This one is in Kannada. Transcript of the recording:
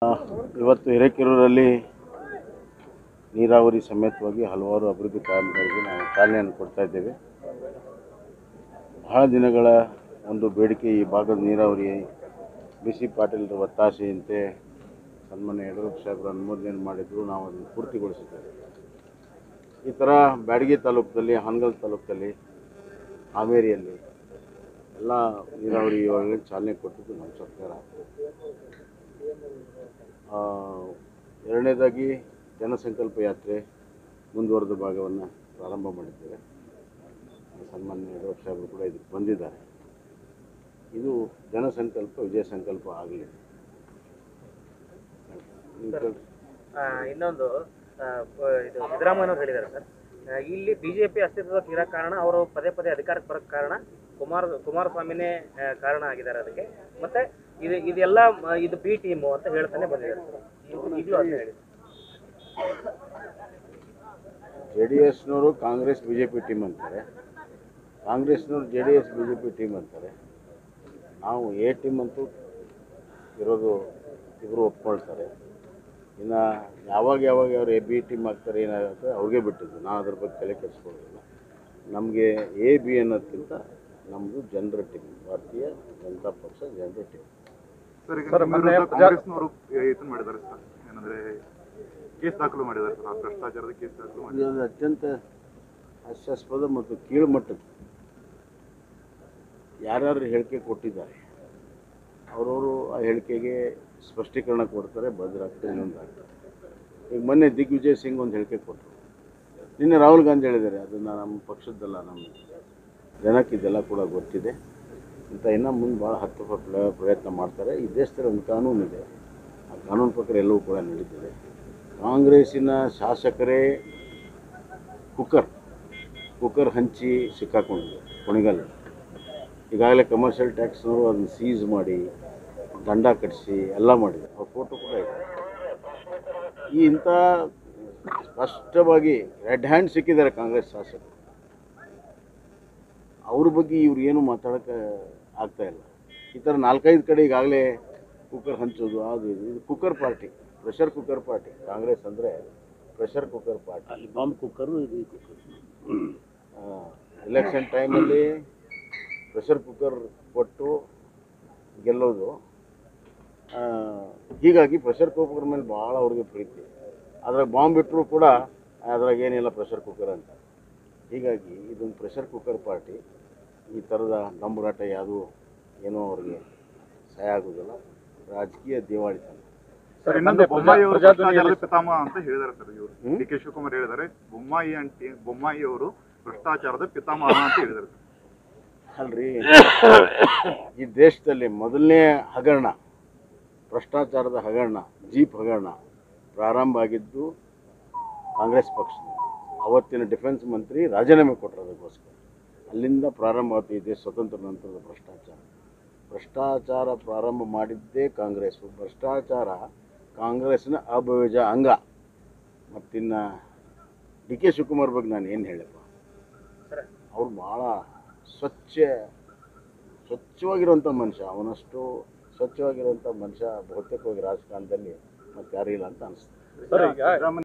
ಇವತ್ತು ಹಿರೇಕೆರೂರಲ್ಲಿ ನೀರಾವರಿ ಸಮೇತವಾಗಿ ಹಲವಾರು ಅಭಿವೃದ್ಧಿ ಕಾಮಗಾರಿಗೆ ನಾವು ಚಾಲನೆಯನ್ನು ಕೊಡ್ತಾ ಇದ್ದೇವೆ ಬಹಳ ದಿನಗಳ ಒಂದು ಬೇಡಿಕೆ ಈ ಭಾಗದ ನೀರಾವರಿ ಬಿ ಸಿ ಪಾಟೀಲ್ರ ಒತ್ತಾಸೆಯಂತೆ ಸನ್ಮಾನ್ಯ ಯಡಿಯೂರಪ್ಪ ಸಾಹೇಬರು ಅನುಮೋದನೆ ಮಾಡಿದ್ರು ನಾವು ಅದನ್ನು ಪೂರ್ತಿಗೊಳಿಸಿದ್ದೇವೆ ಈ ಥರ ಬ್ಯಾಡಗಿ ತಾಲೂಕಲ್ಲಿ ಹಾನಗಲ್ ತಾಲೂಕಲ್ಲಿ ಹಾವೇರಿಯಲ್ಲಿ ಎಲ್ಲ ನೀರಾವರಿ ಯೋಜನೆಗಳಿಗೆ ಚಾಲನೆ ಕೊಟ್ಟಿದ್ದು ನಮ್ಮ ಸರ್ಕಾರ ಆ, ಎರಡನೇದಾಗಿ ಜನಸಂಕಲ್ಪ ಯಾತ್ರೆ ಮುಂದುವರೆದ ಭಾಗವನ್ನು ಪ್ರಾರಂಭ ಮಾಡಿದ್ದೇವೆ ಸನ್ಮಾನ್ಯ ಯಡಿಯೂರಪ್ಪ ಸಾಹೇಬರು ಕೂಡ ಇದಕ್ಕೆ ಬಂದಿದ್ದಾರೆ ಇದು ಜನಸಂಕಲ್ಪ ವಿಜಯ ಸಂಕಲ್ಪ ಆಗಲಿ ಆ, ಇನ್ನೊಂದು ಆ, ಪ- ಇದು ಸಿದ್ದರಾಮಯ್ಯನವ್ರು ಹೇಳಿದ್ದಾರೆ ಸರ್ ಆ, ಇಲ್ಲಿ ಬಿಜೆಪಿ ಅಸ್ತಿತ್ವಕ್ಕೆ ಇರೋ ಕಾರಣ ಅವರು ಪದೇ ಪದೇ ಅಧಿಕಾರಕ್ಕೆ ಬರೋಕ್ಕೆ ಕಾರಣ ಕುಮಾರ ಕುಮಾರಸ್ವಾಮಿನೇ ಆ, ಕಾರಣ ಆಗಿದ್ದಾರೆ ಅದಕ್ಕೆ ಮತ್ತೆ ಇದು ಇದೆಲ್ಲ ಮ- ಇದು ಬಿ ಟೀಮು ಅಂತ ಹೇಳ್ತಾನೆ ಬಂದಿದ್ದಾರೆ ಸರ್ ಈಗಲೂ ಅಂತ ಹೇಳಿ ಜೆ ಡಿ ಎಸ್ನವರು Congress B J P team ಅಂತಾರೆ ಕಾಂಗ್ರೆಸ್ನವರು J D S B J P team ಅಂತಾರೆ ನಾವು ಎ ಟೀಮ್ ಅಂತೂ ಇರೋದು ಇಬ್ಬರು ಒಪ್ಕೊಳ್ತಾರೆ ಇನ್ನು ಯಾವಾಗ ಯಾವಾಗ ಅವ್ರು ಎ ಬಿ ಟೀಮ್ ಆಗ್ತಾರೆ ಏನಾಗುತ್ತೆ ಅವ್ರಿಗೆ ಬಿಟ್ಟಿದ್ದು ನಾನು ಅದ್ರ ಬಗ್ಗೆ ತಲೆ ಕೆಡಿಸ್ಕೊಳ್ಳೋದಿಲ್ಲ ನಮಗೆ ಎ ಬಿ ಅನ್ನೋದಕ್ಕಿಂತ ನಮ್ಮದು ಜನರ ಟೀಮ್ ಭಾರತೀಯ ಜನತಾ ಪಕ್ಷ ಜನರ ಟೀಮ್ ಸರ್ ಈಗ ನಿಮ್ಮ ವಿರುದ್ಧ ಕಾಂಗ್ರೆಸ್ನವರು ಇದನ್ನ ಮಾಡಿದ್ದಾರೆ ಸರ್ ಏನಂದ್ರೆ ಕೇಸ್ ದಾಖಲು ಮಾಡಿದ್ದಾರೆ ಸರ್ ಆ ಭ್ರಷ್ಟಾಚಾರದ ಕೇಸ್ ದಾಖಲು ಮಾಡಿದ್ದಾರೆ ಇದು ಅತ್ಯಂತ ಹಾಸ್ಯಾಸ್ಪದ ಮತ್ತು ಕೀಳುಮಟ್ಟದ ಯಾರ್ಯಾರು ಹೇಳಿಕೆ ಕೊಟ್ಟಿದ್ದಾರೆ ಅವರವರು ಆ ಹೇಳಿಕೆಗೆ ಸ್ಪಷ್ಟೀಕರಣ ಕೊಡ್ತಾರೆ ಬದ್ರಾಗ್ತಾರೆ ಇನ್ನೊಂದು ಆಗ್ತಾರೆ ಈಗ ಮೊನ್ನೆ ದಿಗ್ವಿಜಯ್ ಸಿಂಗ್ ಒಂದು ಹೇಳಿಕೆ ಕೊಟ್ಟರು ನಿನ್ನೆ ರಾಹುಲ್ ಗಾಂಧಿ ಹೇಳಿದ್ದಾರೆ ಅದನ್ನು ನಮ್ಮ ಪಕ್ಷದ್ದಲ್ಲ ನಮ್ಮ ಜನಕ್ಕೆ ಇದೆಲ್ಲ ಕೂಡ ಗೊತ್ತಿದೆ ಅಂತ ಇನ್ನೂ ಮುಂದೆ ಭಾಳ ಹತ್ತು ಪ್ರ- ಪ್ರಯತ್ನ ಮಾಡ್ತಾರೆ ಈ ದೇಶದಲ್ಲಿ ಒಂದು ಕಾನೂನು ಇದೆ ಆ ಕಾನೂನು ಪ್ರಕಾರ ಎಲ್ಲವೂ ಕೂಡ ನಡೀತಿದೆ ಕಾಂಗ್ರೆಸ್ಸಿನ ಶಾಸಕರೇ ಕುಕ್ಕರ್ ಕುಕ್ಕರ್ ಹಂಚಿ ಸಿಕ್ಕಾಕೊಂಡಿದೆ ಕೊನೆಗಾಲ ಈಗಾಗಲೇ ಕಮರ್ಷಿಯಲ್ ಟ್ಯಾಕ್ಸ್ನವರು ಅದನ್ನು ಸೀಸ್ ಮಾಡಿ ದಂಡ ಕಟ್ಟಿಸಿ ಎಲ್ಲ ಮಾಡಿದೆ ಅವ್ರ ಫೋಟೋ ಕೂಡ ಇದೆ ಈ ಇಂಥ ಸ್ಪಷ್ಟವಾಗಿ ರೆಡ್ ಹ್ಯಾಂಡ್ ಸಿಕ್ಕಿದ್ದಾರೆ ಕಾಂಗ್ರೆಸ್ ಶಾಸಕರು ಅವ್ರ ಬಗ್ಗೆ ಇವ್ರು ಏನು ಮಾತಾಡೋಕ್ಕೆ ಆಗ್ತಾ ಇಲ್ಲ ಈ ಥರ ನಾಲ್ಕೈದು ಕಡೆ ಈಗಾಗಲೇ ಕುಕ್ಕರ್ ಹಂಚೋದು ಅದು ಇದು ಇದು cooker party pressure cooker party Congress ಅಂದರೆ ಪ್ರೆಷರ್ ಕುಕ್ಕರ್ ಪಾರ್ಟಿ ಅಲ್ಲಿ ಬಾಂಬ್ ಕುಕ್ಕರು ಇದು ಕುಕ್ಕರ್ ಎಲೆಕ್ಷನ್ ಟೈಮಲ್ಲಿ ಪ್ರೆಷರ್ ಕುಕ್ಕರ್ ಕೊಟ್ಟು ಗೆಲ್ಲೋದು ಆ, ಹೀಗಾಗಿ ಪ್ರೆಷರ್ ಕುಕ್ಕರ್ ಮೇಲೆ ಭಾಳ ಅವ್ರಿಗೆ ಪ್ರೀತಿ ಅದ್ರಾಗ ಬಾಂಬ್ ಬಿಟ್ಟರು ಕೂಡ ಅದ್ರಾಗ ಏನಿಲ್ಲ ಪ್ರೆಷರ್ ಕುಕ್ಕರ್ ಅಂತ ಹೀಗಾಗಿ ಇದೊಂದು ಪ್ರೆಷರ್ ಕುಕ್ಕರ್ ಪಾರ್ಟಿ ಈ ಥರದ ನಂಬುರಾಟ ಯಾವುದು ಏನೋ ಅವ್ರಿಗೆ ಸಹಾಯ ಆಗೋದಿಲ್ಲ ರಾಜಕೀಯ ದಿವಾಳಿತನ ಸರ್ ಇನ್ನೊಂದು ಬೊಮ್ಮಾಯಿ ಅವರು ಭ್ರಷ್ಟಾಚಾರದ ಪಿತಾಮಹ ಅಂತ ಹೇಳಿದ್ದಾರೆ ಸರ್ ಇವರು ಹ್ಮ್? ಡಿ ಕೆ ಶಿವಕುಮಾರ್ ಹೇಳಿದ್ದಾರೆ ಬೊಮ್ಮಾಯಿ ಅಂಟಿ ಬೊಮ್ಮಾಯಿ ಅವರು ಭ್ರಷ್ಟಾಚಾರದ ಪಿತಾಮಹ ಅಂತ ಹೇಳಿದ್ದಾರೆ ಸರ್ ಅಲ್ರಿ ಈ ದೇಶದಲ್ಲಿ ಮೊದಲನೇ ಹಗರಣ ಭ್ರಷ್ಟಾಚಾರದ ಹಗರಣ ಜೀಪ್ ಹಗರಣ ಪ್ರಾರಂಭ ಆಗಿದ್ದು ಕಾಂಗ್ರೆಸ್ ಪಕ್ಷದಿಂದ ಅವತ್ತಿನ ಡಿಫೆನ್ಸ್ ಮಂತ್ರಿ ರಾಜೀನಾಮೆ ಕೊಟ್ಟರು ಅದಕ್ಕೋಸ್ಕರ ಅಲ್ಲಿಂದ ಪ್ರಾರಂಭ ಆಯ್ತು ಈ ದೇಶ ಸ್ವತಂತ್ರ ನಂತರದ ಭ್ರಷ್ಟಾಚಾರ ಭ್ರಷ್ಟಾಚಾರ ಪ್ರಾರಂಭ ಮಾಡಿದ್ದೇ ಕಾಂಗ್ರೆಸ್ಸು ಭ್ರಷ್ಟಾಚಾರ ಕಾಂಗ್ರೆಸ್ನ ಅಭವಿಜ ಅಂಗ ಮತ್ತಿನ್ನು ಡಿ ಕೆ ಶಿವಕುಮಾರ್ ಬಗ್ಗೆ ನಾನು ಏನು ಹೇಳಪ್ಪ ಅವ್ರು ಭಾಳ ಸ್ವಚ್ಛ ಸ್ವಚ್ಛವಾಗಿರುವಂಥ ಮನುಷ್ಯ ಅವನಷ್ಟು ಸ್ವಚ್ಛವಾಗಿರುವಂಥ ಮನುಷ್ಯ ಬಹುತೇಕವಾಗಿ ರಾಜಕಾರಣದಲ್ಲಿ ಮತ್ತೆ ಯಾರೂ ಇಲ್ಲ ಅಂತ ಅನಿಸ್ತದೆ ಸಿದ್ದರಾಮಯ್ಯ